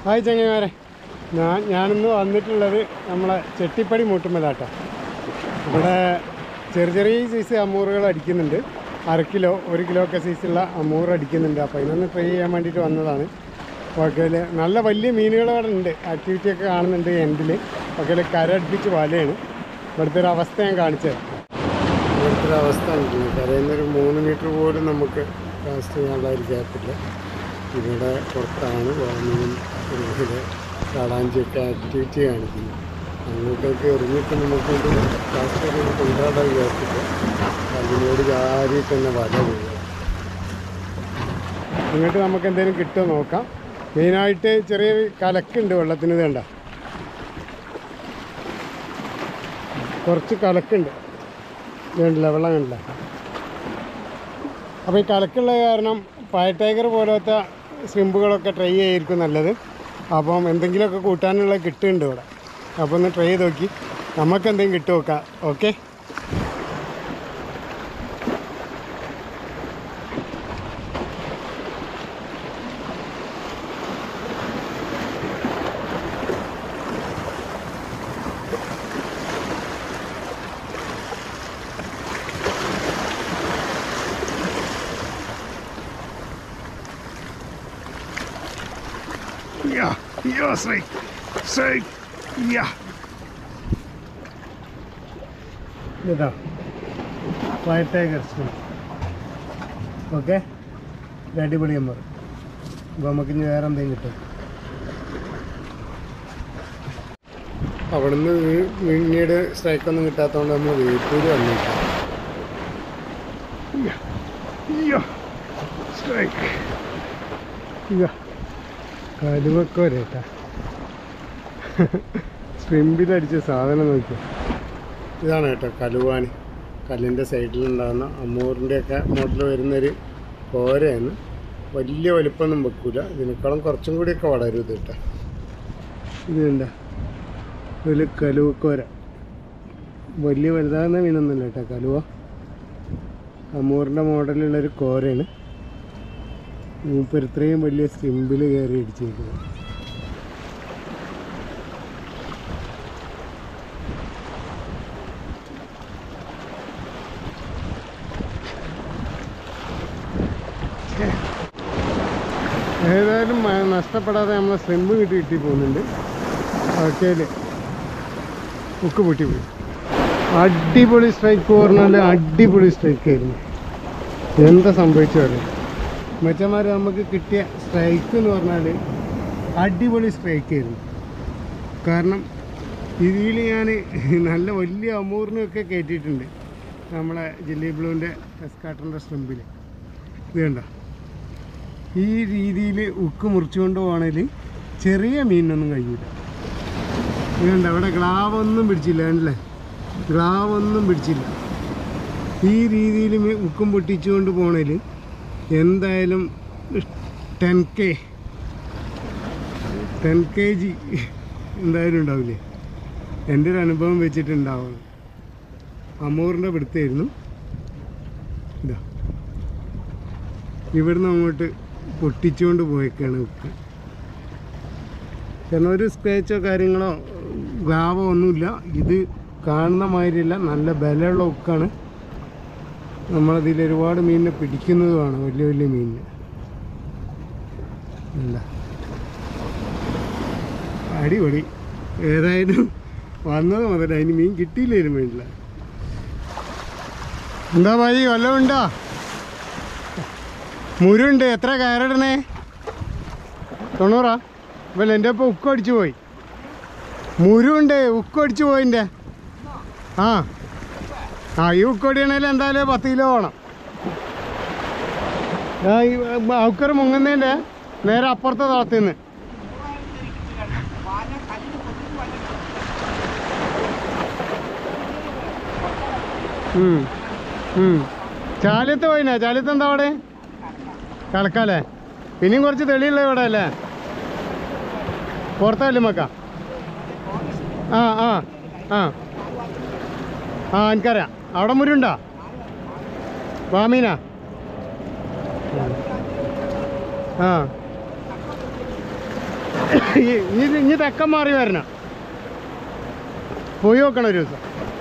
Hi ചങ്ങന്മാരെ ഞാൻ ഞാനിന്ന് വന്നിട്ടുള്ളത് നമ്മളെ ചെട്ടിപ്പടി മൂട്ടുമലാട്ടോ ഇവിടെ ചെറിയ ചെറിയ സൈസ് അമ്മൂറുകൾ അടിക്കുന്നുണ്ട് അര കിലോ ഒരു കിലോ ഒക്കെ സൈസുള്ള അമ്മൂറ് അടിക്കുന്നുണ്ട് അപ്പോൾ ഇതിനൊന്ന് ട്രൈ ചെയ്യാൻ വേണ്ടിയിട്ട് വന്നതാണ് വകയിൽ നല്ല വലിയ മീനുകൾ അവിടെ ഉണ്ട് ആക്ടിവിറ്റി ഒക്കെ കാണുന്നുണ്ട് എൻഡിൽ വകയിൽ കരടുപ്പിച്ച് വലയാണ് ഇവിടുത്തെ ഒരു അവസ്ഥ ഞാൻ കാണിച്ചത് ഇവിടുത്തെ ഒരു അവസ്ഥ കണ്ടിട്ടുണ്ട് കരയിൽ നിന്ന് ഒരു മൂന്ന് മീറ്റർ പോലും നമുക്ക് കാസ്റ്റ് ചെയ്യാനുള്ള ഒരു ഗ്യാപ്പില്ല ഇവിടെ പുറത്താണ് വാമിനും ഇതിൽ കാടാഞ്ചിയൊക്കെ ആക്ടിവിറ്റി കാണിക്കുന്നത് അങ്ങോട്ടേക്ക് എറിഞ്ഞിട്ട് നമുക്ക് കാസ്റ്റ് കൊണ്ടാടാൻ ഗ്യാപ്പില്ല അതിനോട് ചാരി തന്നെ വല വീഴുക ഇങ്ങോട്ട് നമുക്ക് എന്തെങ്കിലും കിട്ടുമോ നോക്കാം മെയിനായിട്ട് ചെറിയൊരു കലക്കുണ്ട് വെള്ളത്തിന് വേണ്ട കുറച്ച് കലക്കുണ്ട് വേണ്ടില്ല വെള്ളം കണ്ടില്ല അപ്പോൾ ഈ കലക്കുള്ള കാരണം ഫയർ ടൈഗർ പോലത്തെ സ്വിമ്പുകളൊക്കെ ട്രൈ ചെയ്യായിരിക്കും നല്ലത് അപ്പം എന്തെങ്കിലുമൊക്കെ കൂട്ടാനുള്ള കിട്ടുന്നുണ്ട് ഇവിടെ അപ്പോൾ ഒന്ന് ട്രൈ ചെയ്ത് നോക്കി നമുക്ക് എന്തെങ്കിലും കിട്ടും നോക്കാം okay Ja, ja, strijk. Strijk. Ja. ഇതാ ഫയർ ടൈഗർ സ്വിം ഓക്കെ ഇത് അടിപൊളി നമ്പർ അപ്പോൾ നമുക്ക് ഇനി വേറെ എന്തെങ്കിലും കിട്ടും അവിടുന്ന് പിന്നീട് സ്ട്രൈക്കൊന്നും കിട്ടാത്തതുകൊണ്ട് നമ്മൾ വീട്ടൂര് വന്നിട്ട് Ja. Ja. Strijk. കലുവൊക്കെ വരേട്ടാ സ്വിമ്പിലടിച്ച സാധനം നോക്കിയോ ഇതാണ് കേട്ടോ കലുവാണി കല്ലിൻ്റെ സൈഡിലുണ്ടാകുന്ന അമ്മൂറിൻ്റെയൊക്കെ മോഡൽ വരുന്നൊരു കോരയാണ് വലിയ വലിപ്പമൊന്നും വെക്കൂല ഇതിനേക്കാളും കുറച്ചും കൂടിയൊക്കെ വളരും ഇത് കേട്ടോ ഇത് കണ്ട ഒരു കലുവക്കോര വലിയ വലുതാകുന്ന മീനൊന്നുമില്ല കേട്ടോ കലുവ അമ്മൂറിൻ്റെ മോഡലുള്ളൊരു കോരയാണ് മൂപ്പർ ഇത്രയും വലിയ സ്റ്റിമ്പിൽ കയറി ഇടിച്ചിരിക്കുന്നത് ഏതായാലും മ- നഷ്ടപ്പെടാതെ നമ്മളെ സ്ലിമ്പ് കിട്ടി കിട്ടി പോകുന്നുണ്ട് ഓക്കേല് ഉക്ക് പൊട്ടി പോയി അടിപൊളി സ്ട്രൈക്ക് പറഞ്ഞാൽ അടിപൊളി സ്ട്രൈക്ക് ആയിരുന്നു എന്താ സംഭവിച്ചു അറിയാം മച്ചന്മാർ നമുക്ക് കിട്ടിയ സ്ട്രൈക്ക് എന്ന് പറഞ്ഞാൽ അടിപൊളി സ്ട്രൈക്ക് ആയിരുന്നു കാരണം ഇതിൽ ഞാൻ നല്ല വലിയ അമൂറിനൊക്കെ കയറ്റിയിട്ടുണ്ട് നമ്മളെ ജില്ലി ബ്ലൂവിൻ്റെ എസ്കാട്ടറിൻ്റെ സ്ട്രിമ്പിൽ ഇത് കണ്ട ഈ രീതിയിൽ ഉക്ക് മുറിച്ചുകൊണ്ട് പോകണമെങ്കിൽ ചെറിയ മീനിനൊന്നും കഴിയില്ല ഇത് കണ്ട അവിടെ ഗ്ലാവൊന്നും പിടിച്ചില്ല കണ്ടില്ലേ ഗ്ലാവൊന്നും പിടിച്ചില്ല ഈ രീതിയിൽ ഉക്കും പൊട്ടിച്ചുകൊണ്ട് പോണേൽ എന്തായാലും ten K ten K G എന്തായാലും ഉണ്ടാവില്ലേ എൻ്റെ ഒരു അനുഭവം വെച്ചിട്ടുണ്ടാവണം അമ്മൂറിൻ്റെ പിടുത്തായിരുന്നു ഇതാ ഇവിടുന്ന് അങ്ങോട്ട് പൊട്ടിച്ചുകൊണ്ട് പോയേക്കാണ് ഉക്ക് കാരണം ഒരു സ്ക്രാച്ചോ കാര്യങ്ങളോ ഗ്ലാവോ ഒന്നുമില്ല ഇത് കാണുന്ന മാതിരിയല്ല നല്ല ബലമുള്ള ഉക്കാണ് നമ്മളതിൽ ഒരുപാട് മീനിനെ പിടിക്കുന്നതുമാണ് വലിയ വലിയ മീനിനെ എന്താ അടിപൊളി ഏതായാലും വന്നത് മുതൽ അതിന് മീൻ കിട്ടിയില്ലേലും വേണ്ടില്ല എന്താ ഭായി വല്ലതും ഉണ്ടോ മുരുണ്ട് എത്ര കയറിടണേ തൊണ്ണൂറാ ഇവല്ല എൻ്റെ ഒപ്പം ഉക്ക് അടിച്ചു പോയി മുരുണ്ട് ഉക്ക് അടിച്ചു പോയിൻ്റെ ആ ആ ഈ ഉക്കൊടിയാണേലും എന്തായാലും പത്ത് കിലോ വേണം ആ ഈ ഔക്കർ മുങ്ങുന്നതിൻ്റെ നേരെ അപ്പുറത്തെ തളത്തിൽ നിന്ന് ഉം. ഉം. ചാലിയത്ത് പോയിനാ ചാലിയത്ത് എന്താ അവിടെ കലക്കാലേ പിന്നെയും കുറച്ച് തെളിയുള്ള ഇവിടെ അല്ലേ പുറത്തല്ലേ മക്ക ആ ആ ആ ആ എനിക്കറിയാം അവിടെ മുരുണ്ടോ വാമീന ആ ഈ- ഇനി ഇനി തെക്കം മാറി വരണം പോയി നോക്കണം ഒരു ദിവസം